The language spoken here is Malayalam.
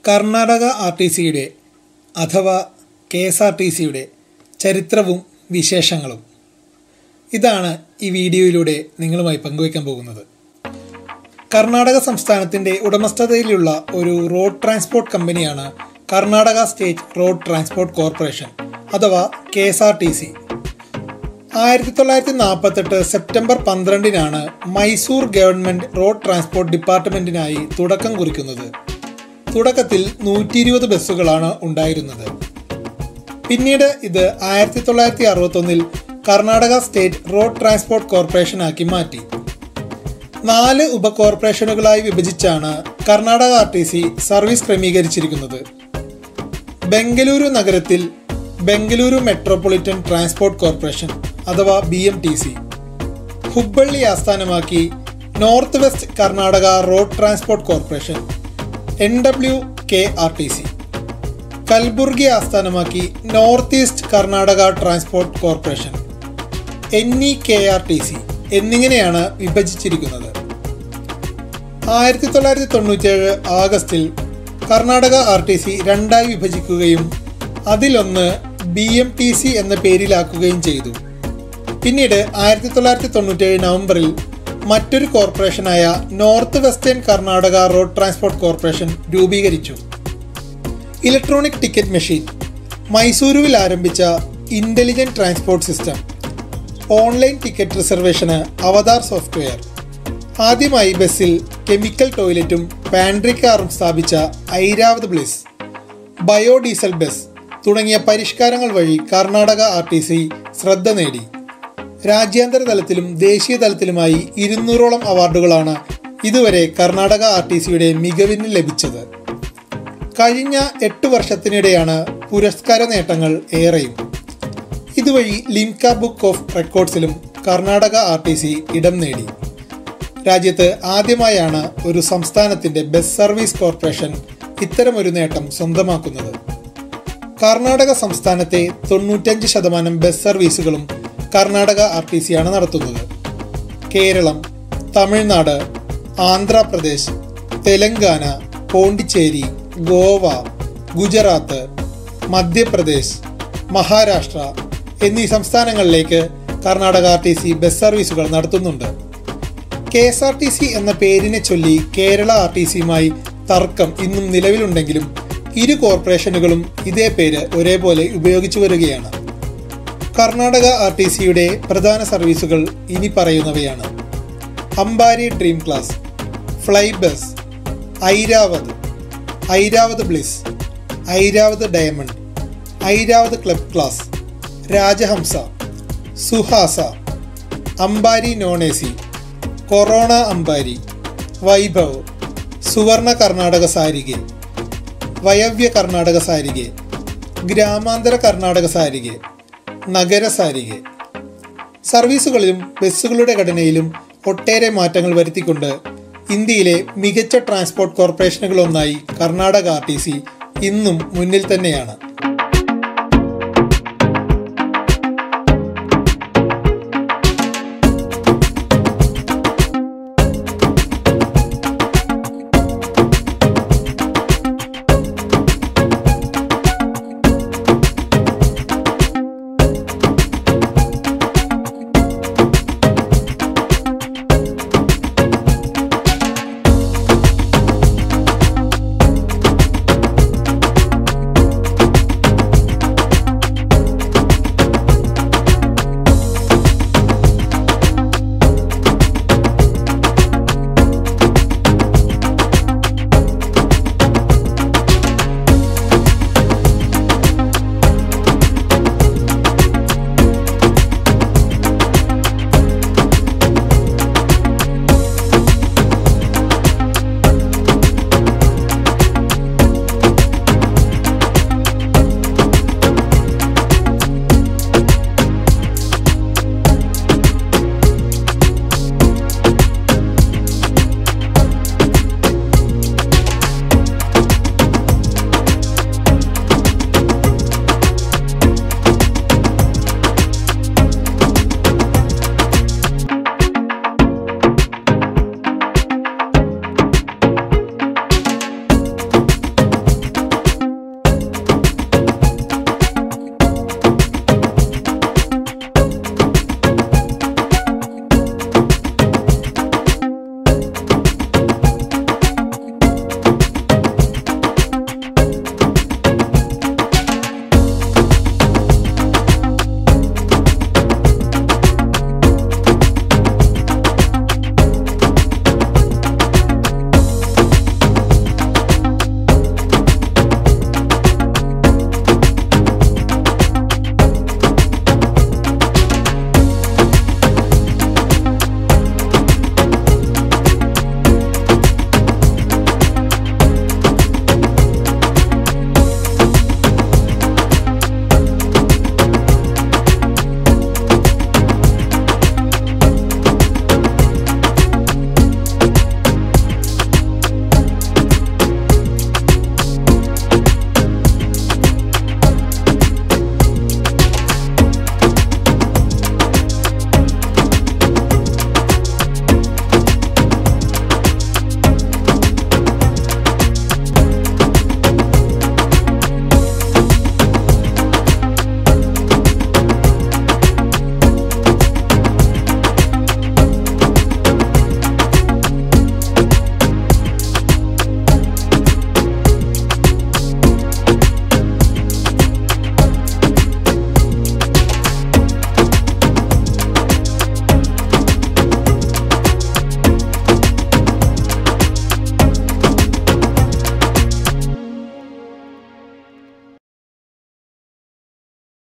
കർണാടക ആർ ടി സിയുടെ അഥവാ കെ എസ് ആർ ടി സിയുടെ ചരിത്രവും വിശേഷങ്ങളും ഇതാണ് ഈ വീഡിയോയിലൂടെ നിങ്ങളുമായി പങ്കുവയ്ക്കാൻ പോകുന്നത് കർണാടക സംസ്ഥാനത്തിൻ്റെ ഉടമസ്ഥതയിലുള്ള ഒരു റോഡ് ട്രാൻസ്പോർട്ട് കമ്പനിയാണ് Karnataka state road transport corporation അഥവാ K S R T C ആയിരത്തി തൊള്ളായിരത്തി നാൽപ്പത്തെട്ട് സെപ്റ്റംബർ പന്ത്രണ്ടിനാണ് മൈസൂർ ഗവൺമെൻറ് റോഡ് ട്രാൻസ്പോർട്ട് ഡിപ്പാർട്ട്മെൻറ്റിനായി തുടക്കം കുറിക്കുന്നത് തുടക്കത്തിൽ നൂറ്റി ഇരുപത് ബസ്സുകളാണ് ഉണ്ടായിരുന്നത് പിന്നീട് ഇത് ആയിരത്തി തൊള്ളായിരത്തി അറുപത്തൊന്നിൽ കർണാടക സ്റ്റേറ്റ് റോഡ് ട്രാൻസ്പോർട്ട് കോർപ്പറേഷനാക്കി മാറ്റി നാല് ഉപകോർപ്പറേഷനുകളായി വിഭജിച്ചാണ് Karnataka R T C service ക്രമീകരിച്ചിരിക്കുന്നത് ബംഗളൂരു നഗരത്തിൽ ബംഗളൂരു മെട്രോപൊളിറ്റൻ ട്രാൻസ്പോർട്ട് കോർപ്പറേഷൻ അഥവാ B M T C Hubballi ആസ്ഥാനമാക്കി north west Karnataka road transport corporation N W K R T C Kalburgi ആസ്ഥാനമാക്കി north east Karnataka transport corporation N E K R T C എന്നിങ്ങനെയാണ് വിഭജിച്ചിരിക്കുന്നത് ആയിരത്തി തൊള്ളായിരത്തി തൊണ്ണൂറ്റേഴ് ആഗസ്റ്റിൽ കർണാടക ആർ ടി സി രണ്ടായി വിഭജിക്കുകയും അതിലൊന്ന് ബി എം ടി സി എന്ന പേരിലാക്കുകയും ചെയ്തു പിന്നീട് ആയിരത്തി തൊള്ളായിരത്തി തൊണ്ണൂറ്റേഴ് നവംബറിൽ മറ്റൊരു കോർപ്പറേഷനായ north western Karnataka road transport corporation രൂപീകരിച്ചു ഇലക്ട്രോണിക് ടിക്കറ്റ് മെഷീൻ മൈസൂരുവിൽ ആരംഭിച്ച intelligent transport system online ticket റിസർവേഷന് അവതാർ സോഫ്റ്റ്വെയർ ആദ്യമായി ബസ്സിൽ കെമിക്കൽ ടോയ്ലറ്റും പാൻട്രി കാറും സ്ഥാപിച്ച ഐരാവത് ബ്ലിസ് ബയോഡീസൽ ബസ് തുടങ്ങിയ പരിഷ്കാരങ്ങൾ വഴി കർണാടക ആർ ടി സി ശ്രദ്ധ നേടി രാജ്യാന്തര തലത്തിലും ദേശീയ തലത്തിലുമായി ഇരുന്നൂറോളം അവാർഡുകളാണ് ഇതുവരെ കർണാടക ആർ ടി സിയുടെ മികവിന് ലഭിച്ചത് കഴിഞ്ഞ എട്ട് വർഷത്തിനിടെയാണ് പുരസ്കാര നേട്ടങ്ങൾ ഏറെയും ഇതുവഴി ലിംക ബുക്ക് ഓഫ് റെക്കോർഡ്സിലും കർണാടക ആർ ടി സി ഇടം നേടി രാജ്യത്ത് ആദ്യമായാണ് ഒരു സംസ്ഥാനത്തിൻ്റെ ബസ് സർവീസ് കോർപ്പറേഷൻ ഇത്തരമൊരു നേട്ടം സ്വന്തമാക്കുന്നത് കർണാടക സംസ്ഥാനത്തെ തൊണ്ണൂറ്റഞ്ച് ശതമാനം ബസ് സർവീസുകളും കർണാടക ആർ ടി സിയാണ് നടത്തുന്നത് കേരളം തമിഴ്നാട് ആന്ധ്രാപ്രദേശ് തെലങ്കാന പോണ്ടിച്ചേരി ഗോവ ഗുജറാത്ത് മധ്യപ്രദേശ് മഹാരാഷ്ട്ര എന്നീ സംസ്ഥാനങ്ങളിലേക്ക് Karnataka R T C bus സർവീസുകൾ നടത്തുന്നുണ്ട് K S R T C എന്ന പേരിനെ ചൊല്ലി കേരള ആർ ടി സിയുമായി തർക്കം ഇന്നും നിലവിലുണ്ടെങ്കിലും ഇരു കോർപ്പറേഷനുകളും ഇതേ പേര് ഒരേപോലെ ഉപയോഗിച്ചു വരികയാണ് കർണാടക ആർ ടി സിയുടെ പ്രധാന സർവീസുകൾ ഇനി പറയുന്നവയാണ് Ambari dream class fly bus Airavat Airavat bliss Airavat diamond Airavat club class Rajahamsa Suhasa Ambari non A C corona Ambari Vaibhav Suvarna Karnataka സാരികെ വയവ്യ Karnataka സാരികെ ഗ്രാമാന്തര Karnataka സാരികെ നഗര സാരികെ സർവീസുകളിലും ബസ്സുകളുടെ ഘടനയിലും ഒട്ടേറെ മാറ്റങ്ങൾ വരുത്തിക്കൊണ്ട് ഇന്ത്യയിലെ മികച്ച ട്രാൻസ്പോർട്ട് കോർപ്പറേഷനുകളൊന്നായി കർണാടക ആർ ടി സി ഇന്നും മുന്നിൽ തന്നെയാണ്